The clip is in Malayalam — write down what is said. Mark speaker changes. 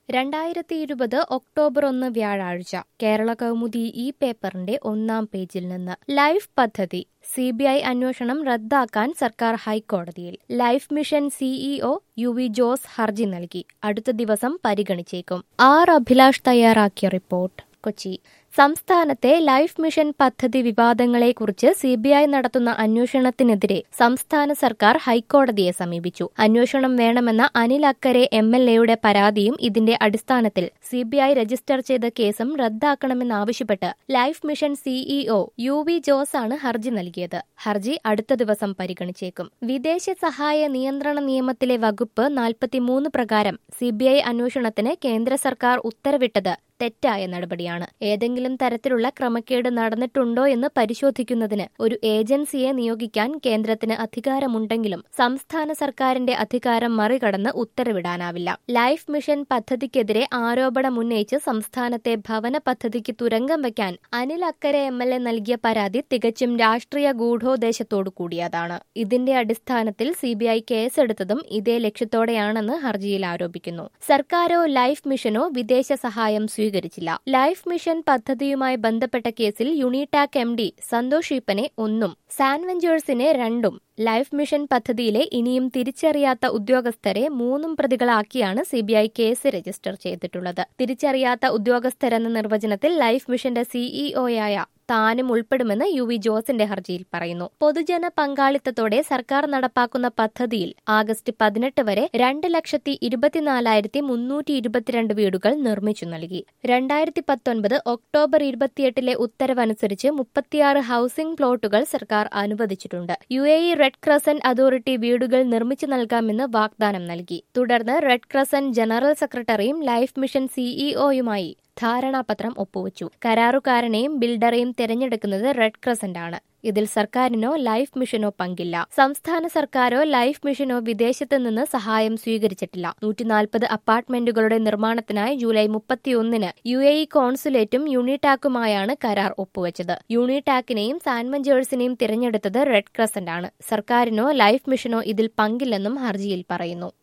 Speaker 1: രണ്ടായിരത്തി ഇരുപത് ഒക്ടോബർ ഒന്ന് വ്യാഴാഴ്ച കേരള കൗമുദി ഈ പേപ്പറിന്റെ ഒന്നാം പേജിൽ നിന്ന് ലൈഫ് പദ്ധതി സി ബി ഐ അന്വേഷണം റദ്ദാക്കാൻ സർക്കാർ ഹൈക്കോടതിയിൽ Life Mission CEO U V Jose ഹർജി നൽകി അടുത്ത ദിവസം പരിഗണിച്ചേക്കും ആർ അഭിലാഷ് തയ്യാറാക്കിയ റിപ്പോർട്ട് കൊച്ചി സംസ്ഥാനത്തെ ലൈഫ് മിഷൻ പദ്ധതി വിവാദങ്ങളെക്കുറിച്ച് സി ബി ഐ നടത്തുന്ന അന്വേഷണത്തിനെതിരെ സംസ്ഥാന സർക്കാർ ഹൈക്കോടതിയെ സമീപിച്ചു അന്വേഷണം വേണമെന്ന അനിൽ അക്കരെ എം എൽ എയുടെ പരാതിയും ഇതിന്റെ അടിസ്ഥാനത്തിൽ സി ബി ഐ രജിസ്റ്റർ ചെയ്ത കേസും റദ്ദാക്കണമെന്നാവശ്യപ്പെട്ട് Life Mission CEO U V Jose ആണ് ഹർജി നൽകിയത് ഹർജി അടുത്ത ദിവസം പരിഗണിച്ചേക്കും വിദേശ സഹായ നിയന്ത്രണ നിയമത്തിലെ വകുപ്പ് നാൽപ്പത്തിമൂന്ന് പ്രകാരം സി ബി ഐ അന്വേഷണത്തിന് കേന്ദ്ര സർക്കാർ ഉത്തരവിട്ടത് തെറ്റായ നടപടിയാണ് ഏതെങ്കിലും തരത്തിലുള്ള ക്രമക്കേട് നടന്നിട്ടുണ്ടോ എന്ന് പരിശോധിക്കുന്നതിന് ഒരു ഏജൻസിയെ നിയോഗിക്കാൻ കേന്ദ്രത്തിന് അധികാരമുണ്ടെങ്കിലും സംസ്ഥാന സർക്കാരിന്റെ അധികാരം മറികടന്ന് ഉത്തരവിടാനാവില്ല ലൈഫ് മിഷൻ പദ്ധതിക്കെതിരെ ആരോപണമുന്നയിച്ച് സംസ്ഥാനത്തെ ഭവന പദ്ധതിക്ക് തുരങ്കം വയ്ക്കാൻ അനിൽ അക്കരെ എം എൽ എ നൽകിയ പരാതി തികച്ചും രാഷ്ട്രീയ ഗൂഢോദ്ദേശത്തോടു കൂടിയതാണ് ഇതിന്റെ അടിസ്ഥാനത്തിൽ സിബിഐ കേസെടുത്തതും ഇതേ ലക്ഷ്യത്തോടെയാണെന്ന് ഹർജിയിൽ ആരോപിക്കുന്നു സർക്കാരോ ലൈഫ് മിഷനോ വിദേശ സഹായം സ്വീകരിച്ചില്ല ലൈഫ് മിഷൻ പദ്ധതിയുമായി ബന്ധപ്പെട്ട കേസിൽ യുണിടാക് എം ഡി സന്തോഷ് ഈപ്പനെ ഒന്നും സാൻ വെഞ്ചേഴ്സിനെ രണ്ടും ലൈഫ് മിഷൻ പദ്ധതിയിലെ ഇനിയും തിരിച്ചറിയാത്ത ഉദ്യോഗസ്ഥരെ മൂന്നും പ്രതികളാക്കിയാണ് സിബിഐ കേസ് രജിസ്റ്റർ ചെയ്തിട്ടുള്ളത് തിരിച്ചറിയാത്ത ഉദ്യോഗസ്ഥരെന്ന നിർവചനത്തിൽ ലൈഫ് മിഷന്റെ സിഇഒയായ താനും ഉൾപ്പെടുമെന്ന് യു വി ജോസിന്റെ ഹർജിയിൽ പറയുന്നു പൊതുജന പങ്കാളിത്തത്തോടെ സർക്കാർ നടപ്പാക്കുന്ന പദ്ധതിയിൽ ആഗസ്റ്റ് പതിനെട്ട് വരെ രണ്ട് ലക്ഷത്തി ഇരുപത്തിനാലായിരത്തി മുന്നൂറ്റി ഇരുപത്തിരണ്ട് വീടുകൾ നിർമ്മിച്ചു നൽകി രണ്ടായിരത്തി പത്തൊൻപത് ഒക്ടോബർ ഇരുപത്തിയെട്ടിലെ ഉത്തരവനുസരിച്ച് മുപ്പത്തിയാറ് ഹൌസിംഗ് പ്ലോട്ടുകൾ സർക്കാർ അനുവദിച്ചിട്ടുണ്ട് U A E Red Crescent authority വീടുകൾ നിർമ്മിച്ചു നൽകാമെന്ന് വാഗ്ദാനം നൽകി തുടർന്ന് റെഡ് ക്രസന്റ് ജനറൽ സെക്രട്ടറിയും ലൈഫ് മിഷൻ സിഇഒയുമായി ധാരണാപത്രം ഒപ്പുവച്ചു കരാറുകാരനെയും ബിൽഡറെയും തിരഞ്ഞെടുക്കുന്നത് റെഡ് ക്രസന്റ് ആണ് ഇതിൽ സർക്കാരിനോ ലൈഫ് മിഷനോ പങ്കില്ല സംസ്ഥാന സർക്കാരോ ലൈഫ് മിഷനോ വിദേശത്ത് നിന്ന് സഹായം സ്വീകരിച്ചിട്ടില്ല നൂറ്റിനാൽപ്പത് അപ്പാർട്ട്മെന്റുകളുടെ നിർമ്മാണത്തിനായി ജൂലൈ മുപ്പത്തിയൊന്നിന് യു എ ഇ കോൺസുലേറ്റും യൂണിടാക്കുമായാണ് കരാർ ഒപ്പുവച്ചത് യൂണിടാക്കിനെയും സാൻമഞ്ചേഴ്സിനെയും തിരഞ്ഞെടുത്തത് റെഡ് ക്രസന്റ് ആണ് സർക്കാരിനോ ലൈഫ് മിഷനോ ഇതിൽ പങ്കില്ലെന്നും ഹർജിയിൽ പറയുന്നു